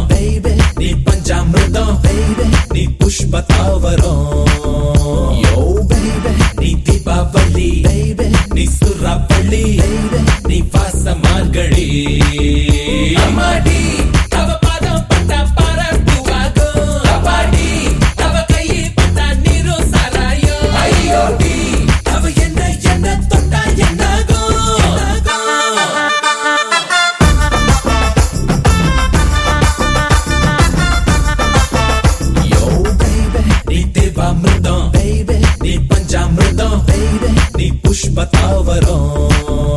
baby நீ பஞ்சாமிர்தம் baby நீ புஷ்ப தாவரம் யோ baby நீ தீபாவளி baby நீ சுறாப்பள்ளி baby நீ வாச மார்கழி அம்மாடி தவ பாதம் பட்டா பரப்புவாகும் அப்பாடி தவ கை பட்டா நீரும் சாராயம் ஐயோடி அவ என்ன என்ன தொட்டா என்னாகும் என்னாகும் Yo, baby, நீ தேவாமிர்தம் baby நீ பஞ்சாமிர்தம் baby நீ புஷ்ப தாவரம்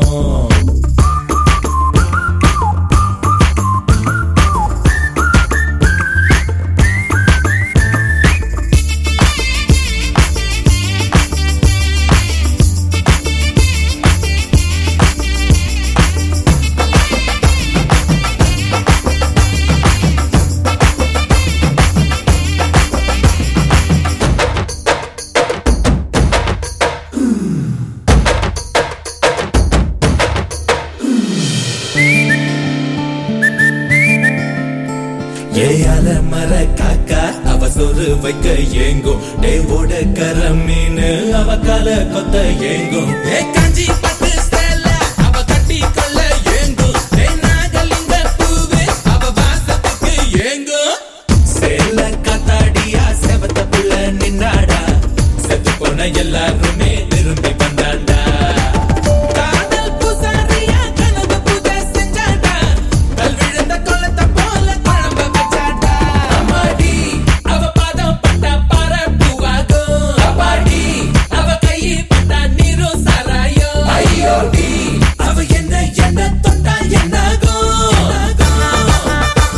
ஏ அலமர காக்கா அவ சொரு வைக்க ஏங்கும் டேவோட கர மீன் அவ கால கொத்த ஏங்கும் ஏ காஞ்சி பட்டு சேல அவ கட்டி கொள்ள ஏங்கும் ஏ நாகலிங்க பூவே அவ வாசத்துக்கு ஏங்கும் சேல காத்தாடியா செவத்த புள்ள நின்னாடா செத்து போன எல்லாருமே திரும்பி வந்தாண்டா காதல் பூசாரியா கனவு பூஜை செஞ்சாடா கல் விழுந்த கொள்ளத்த போல குழம்ப வச்சாடா அம்மாடி அவ பாதம் பட்டா பரப்புவாகும் அப்பாடி அவ கை பட்டா நீரும் சாராயம் ஐயோடி அவ என்ன என்ன தொட்டா என்னாகும் என்னாகும்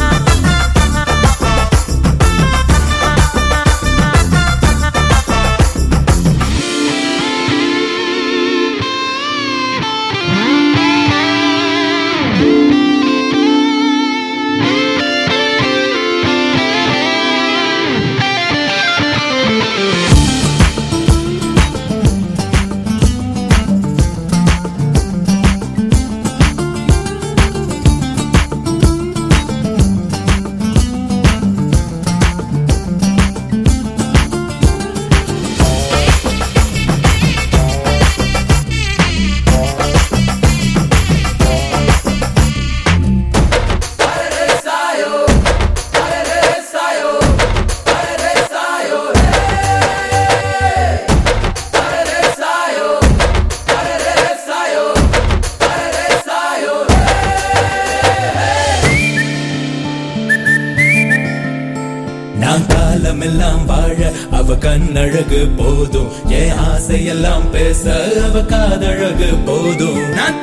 நான் காலமெல்லாம் வாழ அவ கண்ணழகு போதும் என் ஆசையெல்லாம் பேச அவ காதழகு போதும் நான்